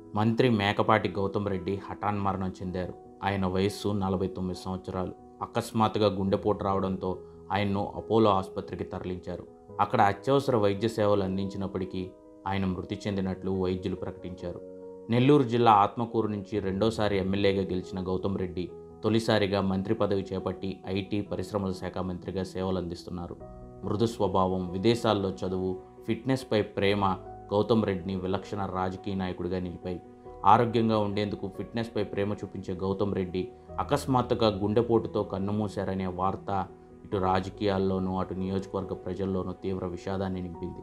మంత్రి మేకపాటి గౌతమ్ రెడ్డి హఠాన్ మరణం చెందారు ఆయన వయస్సు నలభై తొమ్మిది సంవత్సరాలు అకస్మాత్తుగా గుండెపోటు రావడంతో ఆయన్ను అపోలో ఆసుపత్రికి తరలించారు అక్కడ అత్యవసర వైద్య సేవలు అందించినప్పటికీ ఆయన మృతి చెందినట్లు వైద్యులు ప్రకటించారు నెల్లూరు జిల్లా ఆత్మకూరు నుంచి రెండోసారి ఎమ్మెల్యేగా గెలిచిన గౌతమ్ రెడ్డి తొలిసారిగా మంత్రి పదవి చేపట్టి ఐటీ పరిశ్రమల శాఖ మంత్రిగా సేవలు అందిస్తున్నారు మృదు స్వభావం విదేశాల్లో చదువు ఫిట్నెస్పై ప్రేమ గౌతమ్ రెడ్డిని విలక్షణ రాజకీయ నాయకుడిగా నిలిపాయి ఆరోగ్యంగా ఉండేందుకు ఫిట్నెస్పై ప్రేమ చూపించే గౌతమ్ రెడ్డి అకస్మాత్తుగా గుండెపోటుతో కన్నుమూశారనే వార్త ఇటు రాజకీయాల్లోనూ అటు నియోజకవర్గ ప్రజల్లోనూ తీవ్ర విషాదాన్ని నింపింది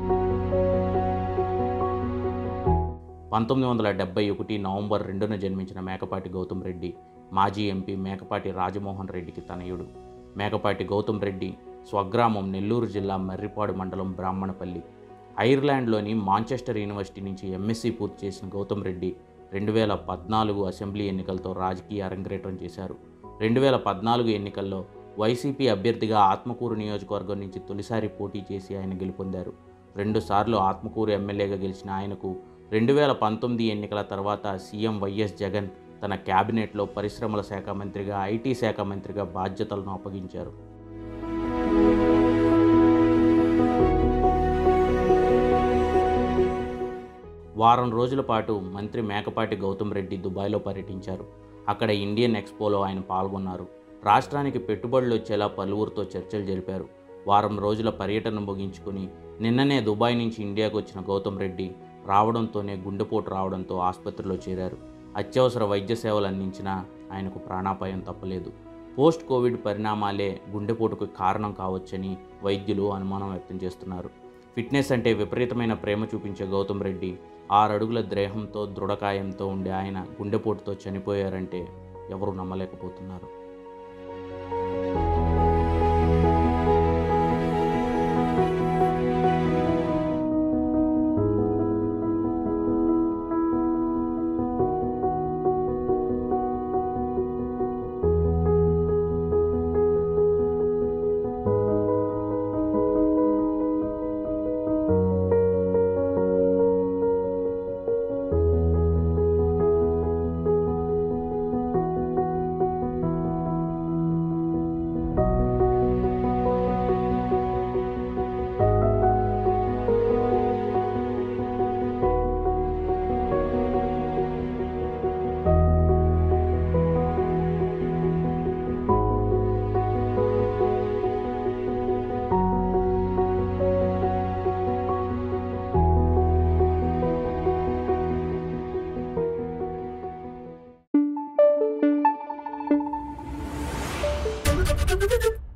పంతొమ్మిది వందల డెబ్బై ఒకటి నవంబర్ రెండున జన్మించిన మేకపాటి గౌతమ్ రెడ్డి మాజీ ఎంపీ మేకపాటి రాజమోహన్ రెడ్డికి తనయుడు మేకపాటి గౌతమ్ రెడ్డి స్వగ్రామం నెల్లూరు జిల్లా మర్రిపాడు మండలం బ్రాహ్మణపల్లి ఐర్లాండ్లోని మాంచెస్టర్ యూనివర్సిటీ నుంచి ఎంఎస్సీ పూర్తి చేసిన గౌతమ్ రెడ్డి రెండు వేల పద్నాలుగు అసెంబ్లీ ఎన్నికలతో రాజకీయ అరంగేట్రం చేశారు రెండు వేల పద్నాలుగు ఎన్నికల్లో వైసీపీ అభ్యర్థిగా ఆత్మకూరు నియోజకవర్గం నుంచి తొలిసారి పోటీ చేసి ఆయన గెలుపొందారు రెండుసార్లు ఆత్మకూరు ఎమ్మెల్యేగా గెలిచిన ఆయనకు రెండు వేల పంతొమ్మిది ఎన్నికల తర్వాత సీఎం వైఎస్ జగన్ తన క్యాబినెట్లో పరిశ్రమల శాఖ మంత్రిగా ఐటీ శాఖ మంత్రిగా బాధ్యతలను అప్పగించారు వారం రోజుల పాటు మంత్రి మేకపాటి గౌతమ్ రెడ్డి దుబాయ్లో పర్యటించారు అక్కడ ఇండియన్ ఎక్స్పోలో ఆయన పాల్గొన్నారు రాష్ట్రానికి పెట్టుబడులు వచ్చేలా పలువురితో చర్చలు జరిపారు వారం రోజుల పర్యటన ముగించుకుని నిన్ననే దుబాయ్ నుంచి ఇండియాకు వచ్చిన గౌతమ్ రెడ్డి రావడంతోనే గుండెపోటు రావడంతో ఆసుపత్రిలో చేరారు అత్యవసర వైద్య సేవలు అందించినా ఆయనకు ప్రాణాపాయం తప్పలేదు పోస్ట్ కోవిడ్ పరిణామాలే గుండెపోటుకు కారణం కావచ్చని వైద్యులు అనుమానం వ్యక్తం చేస్తున్నారు ఫిట్నెస్ అంటే విపరీతమైన ప్రేమ చూపించే గౌతమ్ రెడ్డి ఆరడుగుల దేహంతో దృఢకాయంతో ఉండే ఆయన గుండెపోటుతో చనిపోయారంటే ఎవరు నమ్మలేకపోతున్నారు Thank you.